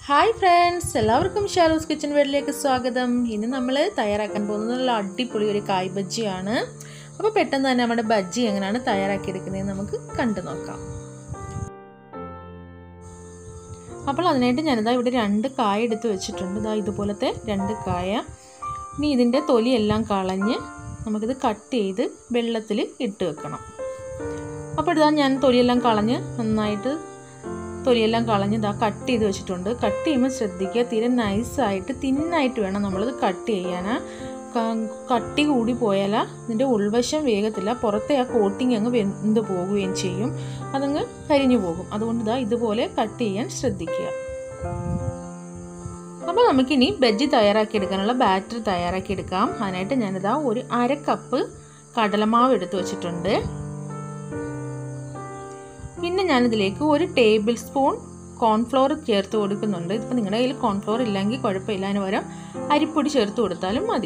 hi friends എല്ലാവർക്കും ഷാറൂസ് kitchen വീട്ടിലേക്ക് സ്വാഗതം ഇന്ന് നമ്മൾ തയ്യാറാക്കാൻ പോകുന്നത് നല്ല അടിപൊളി ഒരു കായ് ബജ്ജിയാണ് അപ്പോൾ പെട്ടെന്ന് തന്നെ നമ്മുടെ ബജ്ജി എങ്ങനെയാണ് തയ്യാറാക്കിയെടുക്കുന്നതെന്ന് നമുക്ക് കണ്ടു നോക്കാം അപ്പോൾ അതിനായിട്ട് ഞാനിതാ ഇവിടെ രണ്ട് കായ എടുത്ത് വെച്ചിട്ടുണ്ട് ഇതാ ഇതുപോലത്തെ രണ്ട് കായ ഇനി ഇതിൻ്റെ തൊലിയെല്ലാം കളഞ്ഞ് നമുക്കിത് കട്ട് ചെയ്ത് വെള്ളത്തിൽ ഇട്ട് വെക്കണം അപ്പോൾ ഇതാ ഞാൻ തൊലിയെല്ലാം കളഞ്ഞ് നന്നായിട്ട് തൊലിയെല്ലാം കളഞ്ഞ് ഇതാ കട്ട് ചെയ്ത് വെച്ചിട്ടുണ്ട് കട്ട് ചെയ്യുമ്പോൾ ശ്രദ്ധിക്കുക തീരെ നൈസായിട്ട് തിന്നായിട്ട് വേണം നമ്മളിത് കട്ട് ചെയ്യാൻ കട്ടി കൂടി പോയാൽ ഇതിൻ്റെ ഉൾവശം വേഗത്തില്ല പുറത്തെ ആ കോട്ടിങ് അങ്ങ് വെന്ത് പോകുകയും ചെയ്യും അതങ്ങ് കരിഞ്ഞു പോകും അതുകൊണ്ട് ഇതാ ഇതുപോലെ കട്ട് ചെയ്യാൻ ശ്രദ്ധിക്കുക അപ്പോൾ നമുക്കിനി ബജ്ജി തയ്യാറാക്കിയെടുക്കാനുള്ള ബാറ്റർ തയ്യാറാക്കിയെടുക്കാം അതിനായിട്ട് ഞാനിതാ ഒരു അര കപ്പ് കടലമാവ് എടുത്ത് വെച്ചിട്ടുണ്ട് പിന്നെ ഞാനിതിലേക്ക് ഒരു ടേബിൾ സ്പൂൺ കോൺഫ്ലോർ ചേർത്ത് കൊടുക്കുന്നുണ്ട് ഇതിപ്പോൾ നിങ്ങളുടെ കയ്യിൽ കോൺഫ്ലോർ ഇല്ലെങ്കിൽ കുഴപ്പമില്ല അതിന് പകരം അരിപ്പൊടി ചേർത്ത് കൊടുത്താലും മതി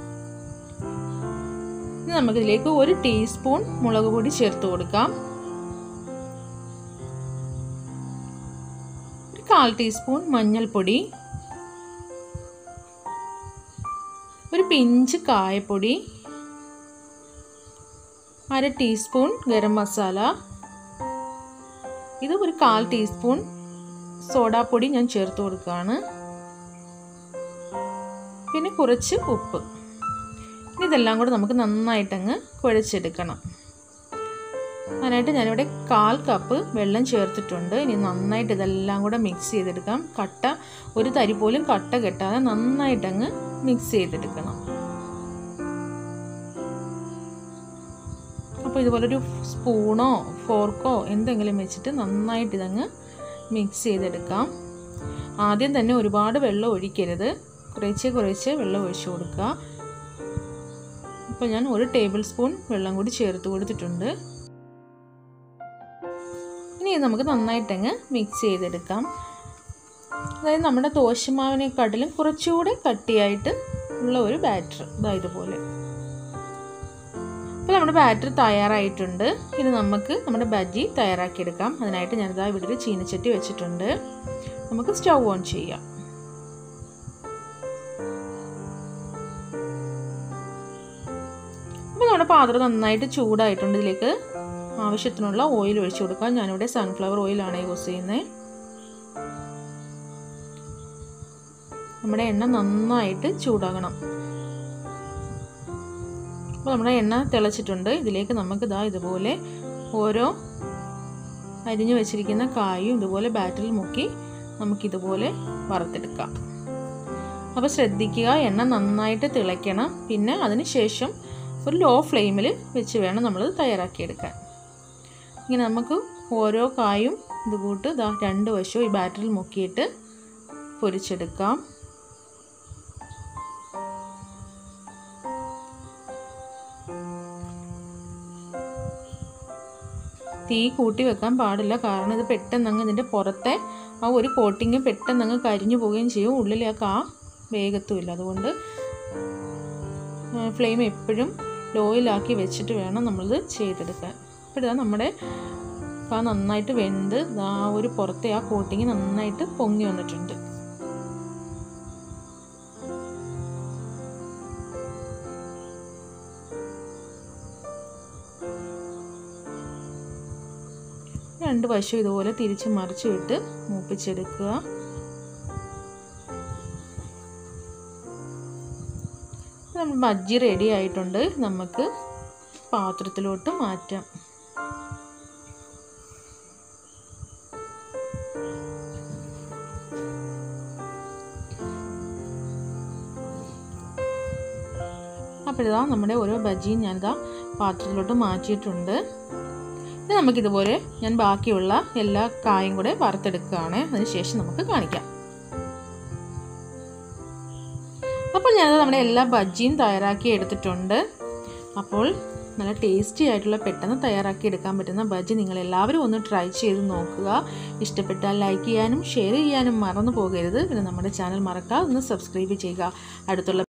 ഇനി നമുക്കിതിലേക്ക് ഒരു ടീസ്പൂൺ മുളക് പൊടി ചേർത്ത് കൊടുക്കാം ഒരു കാൽ ടീസ്പൂൺ മഞ്ഞൾപ്പൊടി ഒരു പിഞ്ച് കായപ്പൊടി അര ടീസ്പൂൺ ഗരം മസാല ഇത് ഒരു കാൽ ടീസ്പൂൺ സോഡാപ്പൊടി ഞാൻ ചേർത്ത് കൊടുക്കുകയാണ് പിന്നെ കുറച്ച് ഉപ്പ് ഇതെല്ലാം കൂടെ നമുക്ക് നന്നായിട്ടങ്ങ് കുഴച്ചെടുക്കണം അതിനായിട്ട് ഞാനിവിടെ കാൽ കപ്പ് വെള്ളം ചേർത്തിട്ടുണ്ട് ഇനി നന്നായിട്ട് ഇതെല്ലാം കൂടെ മിക്സ് ചെയ്തെടുക്കാം കട്ട ഒരു തരി പോലും കട്ട കെട്ടാതെ നന്നായിട്ടങ്ങ് മിക്സ് ചെയ്തെടുക്കണം അപ്പോൾ ഇതുപോലൊരു സ്പൂണോ ഫോർക്കോ എന്തെങ്കിലും വെച്ചിട്ട് നന്നായിട്ട് ഇതങ്ങ് മിക്സ് ചെയ്തെടുക്കാം ആദ്യം തന്നെ ഒരുപാട് വെള്ളം ഒഴിക്കരുത് കുറേശ്ശെ കുറേശ്ശെ വെള്ളം ഒഴിച്ചു കൊടുക്കുക അപ്പോൾ ഞാൻ ഒരു ടേബിൾ സ്പൂൺ വെള്ളം കൂടി ചേർത്ത് കൊടുത്തിട്ടുണ്ട് ഇനി നമുക്ക് നന്നായിട്ടങ്ങ് മിക്സ് ചെയ്തെടുക്കാം അതായത് നമ്മുടെ ദോശമാവിനെക്കാട്ടിലും കുറച്ചുകൂടെ കട്ടിയായിട്ട് ഉള്ള ഒരു ബാറ്റർ ഇതാ ഇതുപോലെ അപ്പോൾ നമ്മുടെ ബാറ്റർ തയ്യാറായിട്ടുണ്ട് ഇനി നമുക്ക് നമ്മുടെ ബജ്ജി തയ്യാറാക്കിയെടുക്കാം അതിനായിട്ട് ഞാനിതാ ഇവിടെ ഒരു ചീനച്ചട്ടി വെച്ചിട്ടുണ്ട് നമുക്ക് സ്റ്റൗ ഓൺ ചെയ്യാം അപ്പോൾ നമ്മുടെ പാത്രം നന്നായിട്ട് ചൂടായിട്ടുണ്ട് ഇതിലേക്ക് ആവശ്യത്തിനുള്ള ഓയിൽ ഒഴിച്ചു കൊടുക്കാം ഞാനിവിടെ സൺഫ്ലവർ ഓയിലാണ് യൂസ് ചെയ്യുന്നത് നമ്മുടെ എണ്ണ നന്നായിട്ട് ചൂടാകണം അപ്പോൾ നമ്മുടെ എണ്ണ തിളച്ചിട്ടുണ്ട് ഇതിലേക്ക് നമുക്ക് ഇതാ ഇതുപോലെ ഓരോ അരിഞ്ഞു വെച്ചിരിക്കുന്ന കായും ഇതുപോലെ ബാറ്ററിൽ മുക്കി നമുക്കിതുപോലെ വറുത്തെടുക്കാം അപ്പോൾ ശ്രദ്ധിക്കുക എണ്ണ നന്നായിട്ട് തിളയ്ക്കണം പിന്നെ അതിന് ശേഷം ഒരു ലോ ഫ്ലെയിമിൽ വെച്ച് വേണം നമ്മൾ തയ്യാറാക്കിയെടുക്കാൻ ഇങ്ങനെ നമുക്ക് ഓരോ കായും ഇതുകൂട്ട് ഇതാ രണ്ട് വശവും ഈ ബാറ്ററിൽ മുക്കിയിട്ട് പൊരിച്ചെടുക്കാം തീ കൂട്ടി വെക്കാൻ പാടില്ല കാരണം ഇത് പെട്ടെന്ന് അങ്ങ് ഇതിൻ്റെ പുറത്തെ ആ ഒരു കോട്ടിങ് പെട്ടെന്ന് അങ്ങ് കരിഞ്ഞു പോവുകയും ചെയ്യും ഉള്ളിലെ ആ കാ വേഗത്തുമില്ല അതുകൊണ്ട് ഫ്ലെയിം എപ്പോഴും ലോയിലാക്കി വെച്ചിട്ട് വേണം നമ്മളിത് ചെയ്തെടുക്കാൻ അപ്പോൾ ഇതാ നമ്മുടെ കാ നന്നായിട്ട് വെന്ത് ആ ഒരു പുറത്തെ ആ കോട്ടിങ് നന്നായിട്ട് പൊങ്ങി വന്നിട്ടുണ്ട് രണ്ട് വശം ഇതുപോലെ തിരിച്ച് മറിച്ച് വിട്ട് മൂപ്പിച്ചെടുക്കുക നമ്മൾ ബജ്ജി റെഡി ആയിട്ടുണ്ട് നമുക്ക് പാത്രത്തിലോട്ട് മാറ്റാം അപ്പോൾ ഇതാ നമ്മുടെ ഓരോ ബജ്ജിയും ഞാനിതാ പാത്രത്തിലോട്ട് മാറ്റിയിട്ടുണ്ട് ഇനി നമുക്കിതുപോലെ ഞാൻ ബാക്കിയുള്ള എല്ലാ കായും കൂടെ വറുത്തെടുക്കുകയാണ് അതിനുശേഷം നമുക്ക് കാണിക്കാം അപ്പോൾ ഞാനത് നമ്മുടെ എല്ലാ ബജ്ജിയും തയ്യാറാക്കി എടുത്തിട്ടുണ്ട് അപ്പോൾ നല്ല ടേസ്റ്റി ആയിട്ടുള്ള പെട്ടെന്ന് തയ്യാറാക്കി എടുക്കാൻ പറ്റുന്ന ബജ്ജി നിങ്ങൾ എല്ലാവരും ഒന്ന് ട്രൈ ചെയ്ത് നോക്കുക ഇഷ്ടപ്പെട്ടാൽ ലൈക്ക് ചെയ്യാനും ഷെയർ ചെയ്യാനും മറന്നു പോകരുത് പിന്നെ നമ്മുടെ ചാനൽ മറക്കാതെ ഒന്ന് സബ്സ്ക്രൈബ് ചെയ്യുക അടുത്തുള്ള